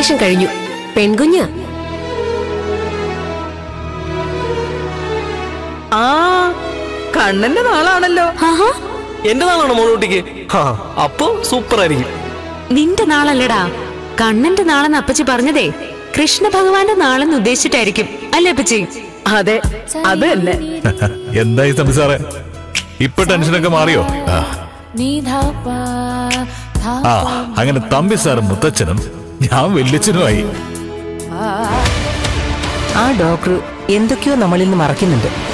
Registration കഴിഞ്ഞു പെൺകുഞ്ഞാ ആ കണ്ണന്റെ നാളാണല്ലോ ആഹാ എന്റെ നാളാണോ മോളൂട്ടിക്ക് ഹാ അപ്പൊ സൂപ്പർ ആയിരിക്കും നിന്റെ നാളല്ലടാ കണ്ണന്റെ നാളെന്ന് അപ്പച്ചി പറഞ്ഞതേ കൃഷ്ണ ഭഗവാന്റെ നാളെന്ന് ഉദ്ദേശിച്ചിട്ടായിരിക്കും അല്ലേ അപ്പച്ചി അതെ അത് തന്നെ എന്തായി തമ്പി സാറേ ഇപ്പൊ ടെൻഷനൊക്കെ മാറിയോ ആ. ആ അങ്ങനെ തമ്പി സാറും മുത്തച്ഛനും ഞാൻ വല്യച്ഛനുമായി ആ ഡോക്ടർ എന്തൊക്കെയോ നമ്മളിൽ നിന്ന് മറക്കുന്നുണ്ട്